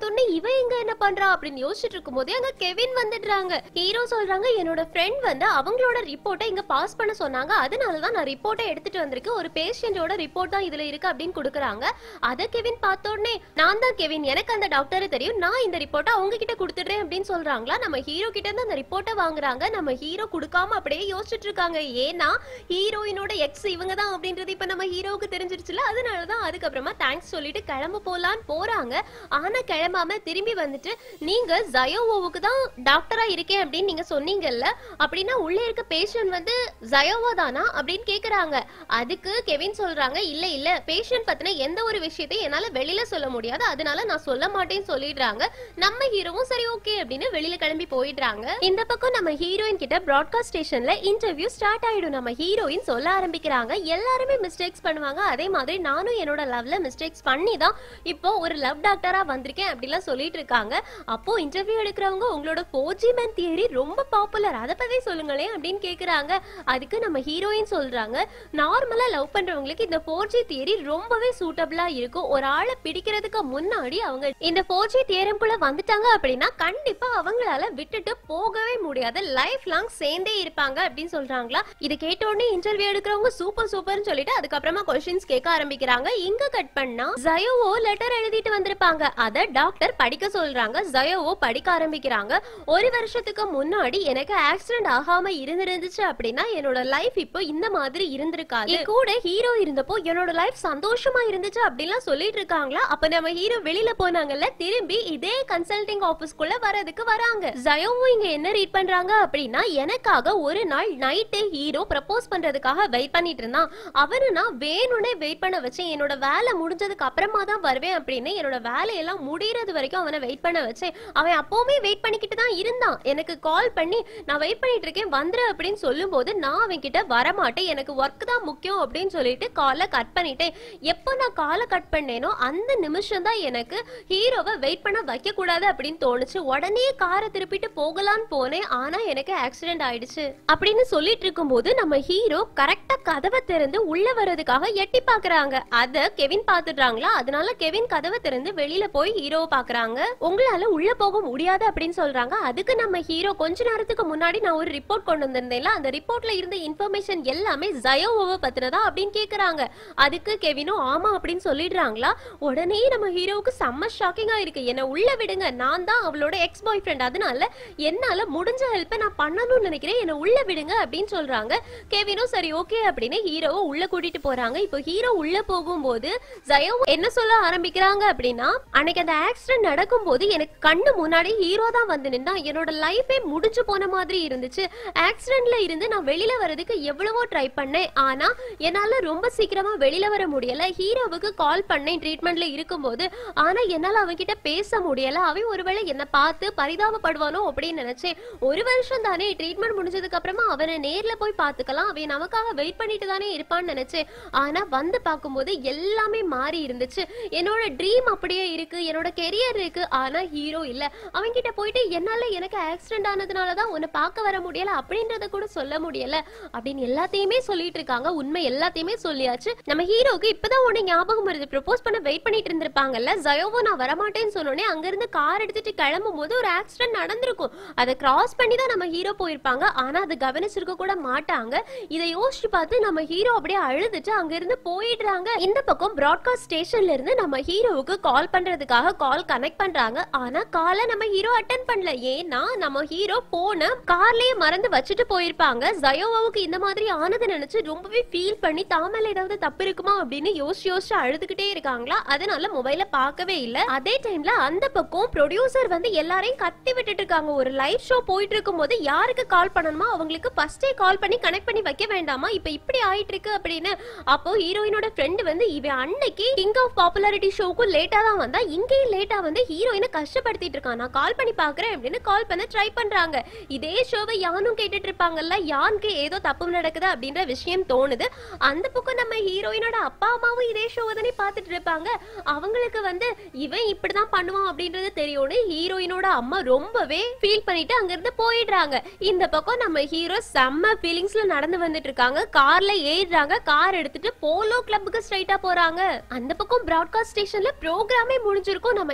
இவ இங்க என்ன பண்றா அப்படின்னு யோசிச்சுட்டு இருக்கும்போதே அங்க கெவின் வந்துடுறாங்க ஹீரோ சொல்றாங்க என்னோட ஃப்ரெண்ட் வந்து அவங்களோட ரிப்போர்ட்டை இங்க பாஸ் பண்ண சொன்னாங்க அதனால தான் நான் ரிப்போர்ட்டை எடுத்துட்டு வந்திருக்கேன் ஒரு பேஷண்டோட ரிப்போர்ட் தான் இதுல இருக்கு அப்படின்னு கொடுக்குறாங்க அத கெவின் பார்த்த உடனே நான் தான் கெவின் எனக்கு அந்த டாக்டரை தெரியும் நான் இந்த ரிப்போர்ட்டை அவங்க கிட்ட கொடுத்துடுறேன் அப்படின்னு சொல்றாங்களா நம்ம ஹீரோ கிட்ட இருந்து அந்த ரிப்போர்ட்டை வாங்குறாங்க நம்ம ஹீரோ கொடுக்காம அப்படியே யோசிச்சுட்டு இருக்காங்க ஏன்னா ஹீரோயினோட எக்ஸ் இவங்க தான் அப்படின்றது இப்ப நம்ம ஹீரோவுக்கு தெரிஞ்சிருச்சுல அதனாலதான் அதுக்கப்புறமா தேங்க்ஸ் சொல்லிட்டு கிளம்ப போலான்னு போறாங்க ஆனா கிளம்பாம திரும்பி வந்துட்டு நீங்க ஜயோவோவுக்கு தான் டாக்டரா இருக்கேன் அப்படின்னு நீங்க சொன்னீங்கல்ல அப்படின்னா உள்ள இருக்க பேஷண்ட் வந்து ஜயோவா தானா அப்படின்னு கேக்குறாங்க அதுக்கு கெவின் சொல்றாங்க இல்ல இல்ல பேஷண்ட் பத்தின எந்த ஒரு விஷயத்தையும் என்னால வெளியில சொல்ல முடியாது அதனால நான் சொல்ல மாட்டேன்னு சொல்லிடுறாங்க நம்ம ஹீரோவும் சரி ஓகே அப்படின்னு வெளியில கிளம்பி போயிடுறாங்க இந்த பக்கம் நம்ம ஹீரோயின் கிட்ட பிராட்காஸ்ட் ஸ்டேஷன்ல இன்டர்வியூ ஸ்டார்ட் ஆயிடும் நம்ம ஹீரோயின் சொல்ல ஆரம்பிக்கிறாங்க எல்லாருமே மிஸ்டேக்ஸ் பண்ணுவாங்க அதே மாதிரி நானும் என்னோட லவ்ல மிஸ்டேக்ஸ் பண்ணி தான் இப்போ ஒரு லவ் டாக்டரா வந்திருக்கேன் அப்படிலாம் சொல்லிட்டு இருக்காங்க அப்போ இன்டர்வியூ எடுக்கிறவங்க உங்களோட போஜிமேன் தியரி ரொம்ப பாப்புலர் அதை பத்தி சொல்லுங்களேன் அப்படின்னு கேக்குறாங்க அதுக்கு நம்ம ஹீரோயின் சொல்றாங்க நார்மலா லவ் பண்றவங்களுக்கு இந்த ஃபோர் ஜி தியரி ரொம்பவே சூட்டபிளா இருக்கும் ஒரு ஆளை பிடிக்கிறதுக்கு முன்னாடி அவங்க இந்த ஃபோர் ஜி தியரம்குள்ள வந்துட்டாங்க அப்படின்னா கண்டிப்பா அவங்களால விட்டுட்டு போகவே முடியாது லைஃப் லாங் சேர்ந்தே இருப்பாங்க அப்படின்னு சொல்றாங்களா இது கேட்ட உடனே இன்டர்வியூ எடுக்கிறவங்க சூப்பர் சூப்பர்னு சொல்லிட்டு அதுக்கப்புறமா கொஸ்டின்ஸ் கேட்க ஆரம்பிக்கிறாங்க இங்க கட் பண்ணா ஜயோவோ லெட்டர் எழுதிட்டு வந்திருப்பாங்க அத டாக்டர் படிக்க சொல்றாங்க ஜயோவோ படிக்க ஆரம்பிக்கிறாங்க ஒரு வருஷத்துக்கு முன்னாடி எனக்கு ஆக்சிடென்ட் ஆகாம இருந்திருந்துச்சு அப்படின்னா என்னோட லைஃப் இப்போ இந்த மாதிரி இருந்திருக்காது என் கூட ஹீரோ இருந்தப்போ என்னோட லைஃப் சந்தோஷமா இருந்துச்சு அப்படிலாம் சொல்லிட்டு இருக்காங்களா அப்ப நம்ம ஹீரோ வெளியில போனாங்கல்ல திரும்பி இதே கன்சல்டிங் ஆபீஸ்க்குள்ள வரதுக்கு வராங்க ஜயோவும் இங்க என்ன ரீட் பண்றாங்க அப்படின்னா எனக்காக ஒரு நாள் நைட்டு ஹீரோ ப்ரப்போஸ் பண்றதுக்காக வெயிட் பண்ணிட்டு இருந்தான் அவனு நான் வேணும்னே வெயிட் பண்ண வச்சேன் என்னோட வேலை முடிஞ்சதுக்கு அப்புறமா தான் வருவேன் அப்படின்னு என்னோட வேலையெல்லாம் முடியறது வரைக்கும் அவனை வெயிட் பண்ண வச்சேன் அவன் அப்பவுமே வெயிட் பண்ணிக்கிட்டு தான் இருந்தான் எனக்கு கால் பண்ணி நான் வெயிட் பண்ணிட்டு இருக்கேன் வந்துரு அப்படின்னு சொல்லும்போது நான் அவன் கிட்ட வரமாட்டேன் எனக்கு ஒர்க் தான் முக்கியம் அப்படின்னு சொல்லிட்டு காலை கட் பண்ணிட்டேன் எப்போ நான் காலை கட் பண்ணேனோ அந்த நிமிஷம் தான் எனக்கு ஹீரோவை வெயிட் பண்ண வைக்க கூடாது அப்படின்னு தோணுச்சு உடனே காரை திருப்பிட்டு போகலான்னு போனேன் ஆனா எனக்கு ஆக்சிடென்ட் ஆயிடுச்சு அப்படின்னு சொல்லிட்டு இருக்கும்போது நம்ம ஹீரோ கரெக்டா கதவை திறந்து உள்ள வர்றதுக்காக எட்டி பாக்குறாங்க அத கெவின் பாத்துடுறாங்களா அதனால கெவின் கதவை திறந்து வெளியில போய் ஹீரோவை பாக்குறாங்க உங்களால உள்ள போக முடியாது அப்படின்னு சொல்றாங்க அதுக்கு நம்ம ஹீரோ கொஞ்ச நேரத்துக்கு முன்னாடி நான் ஒரு ரிப்போர்ட் கொண்டு வந்திருந்தேன்ல அந்த ரிப்போர்ட்ல இருந்த இன்ஃபர்மேஷன் எல்லாமே ஜயோவோவை பத்தினதா அப்படின்னு கேக்குறாங்க அதுக்கு கெவினும் ஆமா அப்படின்னு சொல்லிடுறாங்களா உடனே நம்ம ஹீரோவுக்கு செம்ம ஷாக்கிங்கா இருக்கு என்ன உள்ள விடுங்க நான் தான் அவளோட எக்ஸ் பாய் ஃப்ரெண்ட் அதனால என்னால முடிஞ்ச ஹெல்ப்பை நான் பண்ணணும்னு நினைக்கிறேன் என்ன உள்ள விடுங்க அப்படின்னு சொல்றாங்க கெவினும் சரி ஓகே அப்படின்னு ஹீரோவை உள்ள கூட்டிட்டு போறாங்க இப்போ ஹீரோ உள்ள போகும்போது ஜயோ என்ன சொல்ல ஆரம்பிக்கிறாங்க அப்படின்னா அன்னைக்கு அந்த ஆக்சிடென்ட் நடக்கும்போது எனக்கு கண்ணு முன்னாடி ஹீரோ தான் வந்து நின்னா என்னோட லைஃபே முடிஞ்சு போன மாதிரி இருந்துச்சு ஆக்சிடென்ட்ல இருந்து நான் வெளியில வரதுக்கு எவ்வளவோ ட்ரை பண்ணேன் ஆனா என்னால ரொம்ப சீக்கிரமா வெளியில வர முடியல ஹீரோவுக்கு கால் பண்ணேன் ட்ரீட்மெண்ட்ல இருக்கும்போது ஆனா என்னால அவன்கிட்ட பேச முடியல அவன் ஒருவேளை என்ன பார்த்து பரிதாபப்படுவானோ அப்படின்னு நினைச்சேன் ஒரு வருஷம் தானே ட்ரீட்மெண்ட் முடிஞ்சதுக்கு அப்புறமா அவனை நேர்ல போய் பார்த்துக்கலாம் அவன் நமக்காக வெயிட் பண்ணிட்டு தானே இருப்பான்னு நினைச்சேன் ஆனா வந்து பார்க்கும்போது எல்லாமே மாறி இருந்துச்சு என்னோட ட்ரீம் அப்படியே இருக்கு என்னோட கெரியர் இருக்கு ஆனா ஹீரோ இல்ல அவன்கிட்ட போயிட்டு என்னால எனக்கு ஆக்சிடென்ட் ஆனதுனால தான் உன்னை பார்க்க வர முடியல அப்படின்றத கூட சொல்ல முடியல அப்படின்னு எல்லாத்தையுமே சொல்லிட்டு இருக்காங்க உண்மை எல்லாத்தையுமே சொல்லியாச்சு நம்ம ஹீரோக்கு இப்பதான் உன்னை ஞாபகம் வருது ப்ரப்போஸ் பண்ண வெயிட் பண்ணிட்டு இருந்திருப்பாங்கல்ல ஜயோவோ நான் வரமாட்டேன்னு சொன்னோடனே அங்க இருந்து கார் எடுத்துட்டு கிளம்பும் போது ஒரு ஆக்சிடென்ட் நடந்திருக்கும் அதை கிராஸ் பண்ணி தான் நம்ம ஹீரோ போயிருப்பாங்க ஆனா அது கவனிச்சிருக்க கூட மாட்டாங்க இதை யோசிச்சு பார்த்து நம்ம ஹீரோ அப்படியே அழுதுட்டு அங்க இருந்து போயிடுறாங்க இந்த பக்கம் பிராட்காஸ்ட் ஸ்டேஷன்ல இருந்து நம்ம ஹீரோவுக்கு கால் பண்றதுக்காக கால் கனெக்ட் பண்றாங்க ஆனா காலை நம்ம ஹீரோ அட்டன் பண்ணல ஏன்னா நம்ம ஹீரோ போன கார்லயே மறந்து வச்சுட்டு போயிருப்பாங்க ஜயோவாவுக்கு இந்த மாதிரி ஆனது நினைச்சு ரொம்பவே ஃபீல் பண்ணி தாமல ஏதாவது தப்பு இருக்குமா அப்படின்னு யோசிச்சு யோசிச்சு அழுதுகிட்டே இருக்காங்களா அதனால மொபைல பார்க்கவே இல்ல அதே டைம்ல அந்த பக்கம் ப்ரொடியூசர் வந்து எல்லாரையும் கத்தி விட்டுட்டு இருக்காங்க ஒரு லைவ் ஷோ போயிட்டு இருக்கும்போது யாருக்கு கால் பண்ணணுமோ அவங்களுக்கு ஃபர்ஸ்டே கால் பண்ணி கனெக்ட் பண்ணி வைக்க வேண்டாமா இப்ப இப்படி ஆயிட்டு இருக்கு அப்படின்னு அப்போ ஹீரோயினோட ஃப்ரெண்ட் வந்து இவன் அன்னைக்கு கிங் ஆஃப் பாப்புலாரிட்டி ஷோக்கும் லேட்டா தான் வந்தா இங்கேயும் லேட்டா வந்து ஹீரோயினை கஷ்டப்படுத்திட்டு இருக்கான் நான் கால் பண்ணி பாக்குறேன் அப்படின்னு கால் பண்ண ட்ரை பண்றாங்க இதே ஷோவை யானும் கேட்டுட்டு இருப்பாங்கல்ல யானுக்கு ஏதோ தப்பு நடக்குது அப்படின்ற விஷயம் தோணுது அந்த பக்கம் நம்ம ஹீரோயினோட அப்பா அம்மாவும் இதே ஷோவை தானே பார்த்துட்டு இருப்பாங்க அவங்களுக்கு வந்து இவன் இப்படிதான் பண்ணுவான் அப்படின்றது தெரியும்னு ஹீரோயினோட அம்மா ரொம்பவே ஃபீல் பண்ணிட்டு அங்க இருந்து போயிடுறாங்க இந்த பக்கம் நம்ம ஹீரோ செம்ம ஃபீலிங்ஸ்ல நடந்து வந்துட்டு இருக்காங்க கார்ல ஏறுறாங்க கார் எடுத்துட்டு போலோ கிளப்புக்கு ஸ்ட்ரைட்டா போறாங்க அந்த பக்கம் பிராட்காஸ்ட் ஸ்டேஷன்ல ப்ரோக்ராமே முடிஞ்சிருக்கும் நம்ம ஹீரோயின்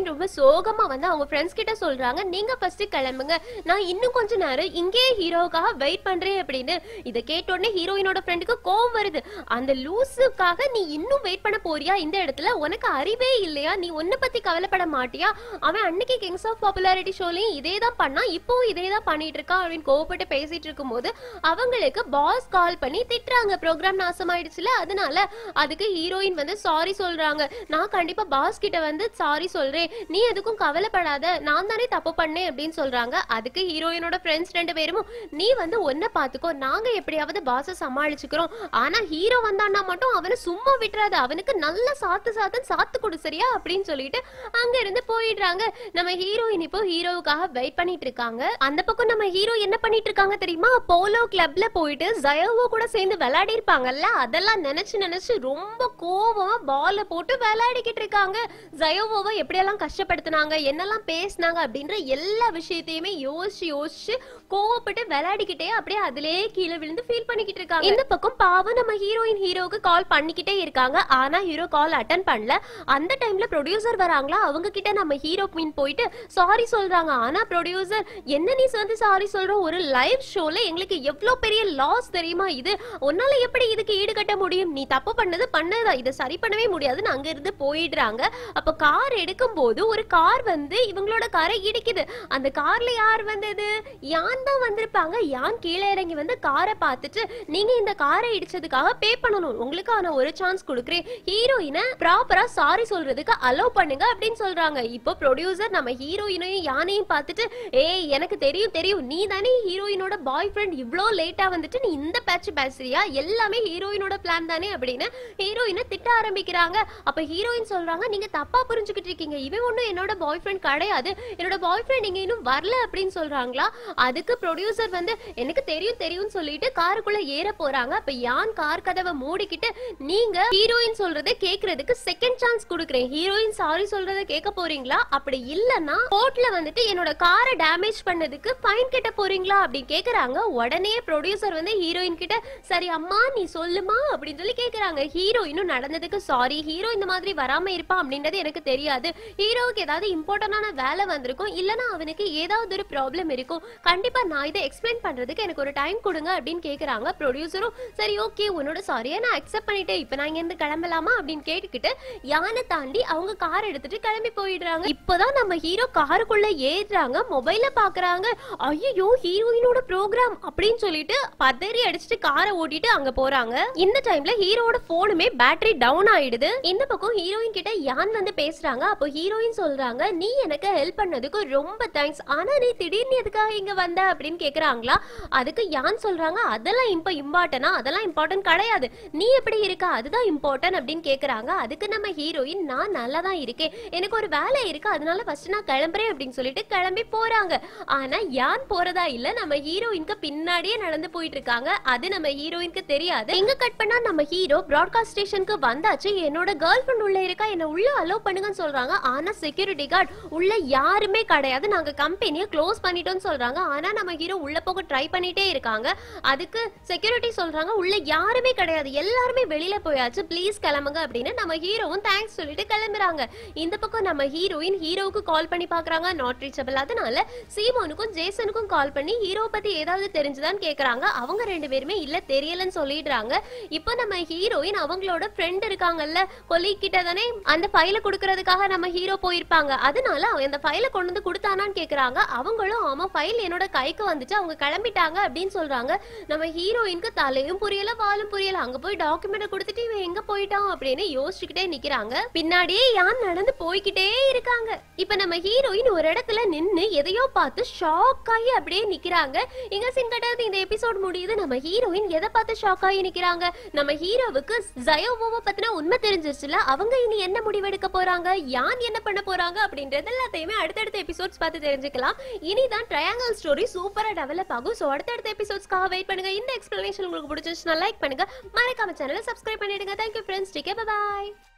ஹீரோயின் ரொம்ப சோகமா வந்து அவங்க ஃப்ரெண்ட்ஸ் கிட்ட சொல்றாங்க நீங்க ஃபர்ஸ்ட் கிளம்புங்க நான் இன்னும் கொஞ்ச நேரம் இங்கேயே ஹீரோவுக்காக வெயிட் பண்றேன் அப்படின்னு இதை கேட்ட உடனே ஹீரோயினோட ஃப்ரெண்டுக்கு கோவம் வருது அந்த லூசுக்காக நீ இன்னும் வெயிட் பண்ண போறியா இந்த இடத்துல உனக்கு அறிவே இல்லையா நீ உன்னை பத்தி கவலைப்பட மாட்டியா அவன் அன்னைக்கு கிங்ஸ் ஆஃப் பாப்புலாரிட்டி ஷோலையும் இதே தான் பண்ணா இப்போவும் இதே தான் பண்ணிட்டு இருக்கான் அப்படின்னு கோவப்பட்டு பேசிட்டு இருக்கும்போது அவங்களுக்கு பாஸ் கால் பண்ணி திட்டுறாங்க ப்ரோக்ராம் நாசமாயிடுச்சுல அதனால அதுக்கு ஹீரோயின் வந்து சாரி சொல்றாங்க நான் கண்டிப்பா பாஸ் கிட்ட வந்து சாரி சொல்றேன் நீ எதுக்கும் கவலைப்படாத நான் தானே தப்பு பண்ணேன் அப்படின்னு சொல்றாங்க அதுக்கு ஹீரோயினோட ஃப்ரெண்ட்ஸ் ரெண்டு பேரும் நீ வந்து ஒன்ன பாத்துக்கோ நாங்க எப்படியாவது பாஸ சமாளிச்சுக்கிறோம் ஆனா ஹீரோ வந்தான்னா மட்டும் அவனை சும்மா விட்டுறாத அவனுக்கு நல்ல சாத்து சாத்துன்னு சாத்து கொடு சரியா அப்படின்னு சொல்லிட்டு அங்க இருந்து போயிடுறாங்க நம்ம ஹீரோயின் இப்போ ஹீரோவுக்காக வெயிட் பண்ணிட்டு இருக்காங்க அந்த பக்கம் நம்ம ஹீரோ என்ன பண்ணிட்டு இருக்காங்க தெரியுமா போலோ கிளப்ல போயிட்டு ஜயோவோ கூட சேர்ந்து விளையாடி இருப்பாங்கல்ல அதெல்லாம் நினைச்சு நினைச்சு ரொம்ப கோவமா பால போட்டு விளையாடிக்கிட்டு இருக்காங்க ஜயோவோவை எப்படியெல்லாம் கஷ்டப்படுத்துனாங்க என்னெல்லாம் பேசினாங்க அப்படின்ற எல்லா விஷயத்தையுமே யோசிச்சு யோசிச்சு கோவப்பட்டு விளையாடிக்கிட்டே அப்படியே அதிலே கீழே விழுந்து ஃபீல் பண்ணிக்கிட்டு இருக்காங்க இந்த பக்கம் பாவம் நம்ம ஹீரோயின் ஹீரோவுக்கு கால் பண்ணிக்கிட்டே இருக்காங்க ஆனா ஹீரோ கால் அட்டன் பண்ணல அந்த டைம்ல ப்ரொடியூசர் வராங்களா அவங்க கிட்ட நம்ம ஹீரோ மீன் போயிட்டு சாரி சொல்றாங்க ஆனா ப்ரொடியூசர் என்ன நீ வந்து சாரி சொல்ற ஒரு லைவ் ஷோல எங்களுக்கு எவ்வளவு பெரிய லாஸ் தெரியுமா இது உன்னால எப்படி இதுக்கு ஈடுகட்ட முடியும் நீ தப்பு பண்ணது பண்ணதா இதை சரி பண்ணவே முடியாதுன்னு அங்க இருந்து போயிடுறாங்க அப்ப கார் எடுக்கும் போது ஒரு கார் வந்து இவங்களோட காரை இடிக்குது அந்த கார்ல யார் வந்தது யான் தான் வந்திருப்பாங்க யான் கீழே இறங்கி வந்து காரை பார்த்துட்டு நீங்க இந்த காரை இடிச்சதுக்காக பே பண்ணணும் உங்களுக்கான ஒரு சான்ஸ் கொடுக்குறேன் ஹீரோயினை ப்ராப்பரா சாரி சொல்றதுக்கு அலோவ் பண்ணுங்க அப்படின்னு சொல்றாங்க இப்போ ப்ரொடியூசர் நம்ம ஹீரோயினையும் யானையும் பார்த்துட்டு ஏய் எனக்கு தெரியும் தெரியும் நீ தானே ஹீரோயினோட பாய் ஃப்ரெண்ட் இவ்ளோ லேட்டா வந்துட்டு நீ இந்த பேட்ச் பேசுறியா எல்லாமே ஹீரோயினோட பிளான் தானே அப்படின்னு ஹீரோயினை திட்ட ஆரம்பிக்கிறாங்க அப்ப ஹீரோயின் சொல்றாங்க நீங்க தப்பா புரிஞ்சுக்கிட்டு இருக்கீங்க இவன் ஒண்ணும் என்னோட பாய் ஃப்ரெண்ட் கிடையாது என்னோட பாய் ஃப்ரெண்ட் இங்க இன்னும் வரல அப்படின்னு சொல்றாங்களா அதுக்கு ப்ரொடியூசர் வந்து எனக்கு தெரியும் தெரியும்னு சொல்லிட்டு காருக்குள்ள ஏற போறாங்க அப்ப யான் கார் கதவை மூடிக்கிட்டு நீங்க ஹீரோயின் சொல்றதை கேக்குறதுக்கு செகண்ட் சான்ஸ் கொடுக்குறேன் ஹீரோயின் சாரி சொல்றதை கேட்க போறீங்களா அப்படி இல்லன்னா கோர்ட்ல வந்துட்டு என்னோட காரை டேமேஜ் பண்ணதுக்கு ஃபைன் கட்ட போறீங்களா அப்படி கேக்குறாங்க உடனே ப்ரொடியூசர் வந்து ஹீரோயின் கிட்ட சரி அம்மா நீ சொல்லுமா அப்படின்னு சொல்லி கேக்குறாங்க ஹீரோயினும் நடந்ததுக்கு சாரி ஹீரோ இந்த மாதிரி வராம இருப்பான் அப்படின்றது எனக்கு தெரியாது ஹீரோவுக்கு ஏதாவது இம்பார்ட்டன்டான வேலை வந்திருக்கும் இல்லனா அவனுக்கு ஏதாவது ஒரு ப்ராப்ளம் இருக்கும் கண்டிப்பா நான் இதை எக்ஸ்பிளைன் பண்றதுக்கு எனக்கு ஒரு டைம் கொடுங்க அப்படின்னு கேக்குறாங்க ப்ரொடியூசரும் சரி ஓகே உன்னோட சாரியை நான் அக்செப்ட் பண்ணிட்டேன் இப்போ நான் இங்க இருந்து கிளம்பலாமா அப்படின்னு கேட்டுக்கிட்டு யானை தாண்டி அவங்க கார் எடுத்துட்டு கிளம்பி போயிடுறாங்க இப்போதான் நம்ம ஹீரோ காருக்குள்ள ஏறுறாங்க மொபைல பாக்குறாங்க ஐயோ ஹீரோயினோட ப்ரோக்ராம் அப்படின்னு சொல்லிட்டு பதறி அடிச்சுட்டு காரை ஓட்டிட்டு அங்க போறாங்க இந்த டைம்ல ஹீரோட போனுமே பேட்டரி டவுன் ஆயிடுது இந்த பக்கம் ஹீரோயின் கிட்ட யான் வந்து பேசுறாங்க அப்போ ஹீரோயின் சொல்றாங்க நீ எனக்கு ஹெல்ப் பண்ணதுக்கு ரொம்ப தேங்க்ஸ் ஆனா நீ திடீர்னு எதுக்காக இங்க வந்த அப்படின்னு கேக்குறாங்களா அதுக்கு யான் சொல்றாங்க அதெல்லாம் இப்ப இம்பார்ட்டனா அதெல்லாம் இம்பார்ட்டன்ட் கிடையாது நீ எப்படி இருக்க அதுதான் இம்பார்ட்டன்ட் அப்படின்னு கேக்குறாங்க அதுக்கு நம்ம ஹீரோயின் நான் நல்லா தான் இருக்கேன் எனக்கு ஒரு வேலை இருக்கு அதனால ஃபர்ஸ்ட் நான் கிளம்புறேன் அப்படின்னு சொல்லிட்டு கிளம்பி போறாங்க ஆனா யான் போறதா இல்ல நம்ம ஹீரோயினுக்கு பின்னாடியே நடந்து போயிட்டு இருக்காங்க அது நம்ம ஹீரோயினுக்கு தெரியாது எங்க கட் பண்ணா நம்ம ஹீரோ பிராட்காஸ்ட் ஸ்டேஷனுக்கு வந்தாச்சு என்னோட கேர்ள் ஃப்ரெண்ட் உள்ள இருக்கா என்ன உள்ள அலோவ் பண்ணுங்கன்னு சொல்றாங்க ஆனா செக்யூரிட்டி கார்டு உள்ள யாருமே கிடையாது நாங்க கம்பெனியை க்ளோஸ் பண்ணிட்டோம்னு சொல்றாங்க ஆனா நம்ம ஹீரோ உள்ள போக ட்ரை பண்ணிட்டே இருக்காங்க அதுக்கு செக்யூரிட்டி சொல்றாங்க உள்ள யாருமே கிடையாது எல்லாருமே வெளியில போயாச்சு ப்ளீஸ் கிளம்புங்க அப்படின்னு நம்ம ஹீரோவும் தேங்க்ஸ் சொல்லிட்டு கிளம்புறாங்க இந்த பக்கம் நம்ம ஹீரோயின் ஹீரோவுக்கு கால் பண்ணி பாக்குறாங்க நாட் ரீச்சபிள் அதனால சீமோனுக்கும் ஜேசனுக்கும் கால் பண்ணி ஹீரோ பத்தி ஏதாவது தெரிஞ்சுதான்னு கேக்குறாங்க அவங்க ரெண்டு பேருமே இல்ல தெரியலன்னு சொல்லிடுறாங்க இப்போ நம்ம ஹீரோயின் அவங்களோட ஃப்ரெண்ட் இருக்காங்கல்ல கொலி கிட்ட தானே அந்த ஃபைலை கொடுக்கறதுக்காக நம்ம ஹீரோ போயிருப்பாங்க அதனால அவன் அந்த ஃபைலை கொண்டு வந்து கொடுத்தானான்னு கேக்குறாங்க அவங்களும் ஆமா ஃபைல் என்னோட கைக்கு வந்துச்சு அவங்க கிளம்பிட்டாங்க அப்படின்னு சொல்றாங்க நம்ம ஹீரோயினுக்கு தலையும் புரியல வாலும் புரியல அங்க போய் டாக்குமெண்ட் கொடுத்துட்டு இவன் எங்க போயிட்டான் அப்படின்னு யோசிச்சுக்கிட்டே நிக்கிறாங்க பின்னாடியே யான் நடந்து போய்கிட்டே இருக்காங்க இப்ப நம்ம ஹீரோயின் ஒரு இடத்துல நின்னு எதையோ பார்த்து ஷாக் ஆகி அப்படியே நிக்கிறாங்க இங்க சிங்கட்டது இந்த எபிசோட் முடியுது நம்ம ஹீரோயின் எதை பார்த்து ஷாக் ஆகி நிக்கிறாங்க நம்ம ஹீரோவுக்கு ஜயோவோவை பத்தின உண்மை தெரிஞ்சிருச்சுல அவங்க இனி என்ன முடிவெடுக்க போறாங்க யான் என்ன பண்ண போறாங்க அப்படின்றது எல்லாத்தையுமே அடுத்தடுத்த எபிசோட்ஸ் பார்த்து தெரிஞ்சுக்கலாம் இனிதான் ட்ரையாங்கல் ஸ்டோரி சூப்பரா டெவலப் ஆகும் ஸோ அடுத்தடுத்த எபிசோட்ஸ்க்காக வெயிட் பண்ணுங்க இந்த எக்ஸ்பிளனேஷன் உங்களுக்கு பிடிச்சிருச்சுன்னா லைக் பண்ணுங்க மறக்காம சேனலை சப்ஸ்கிரைப் பண்ணிடுங்க தேங்க்யூ ஃப்ரெண்ட்ஸ் டேக் பாய்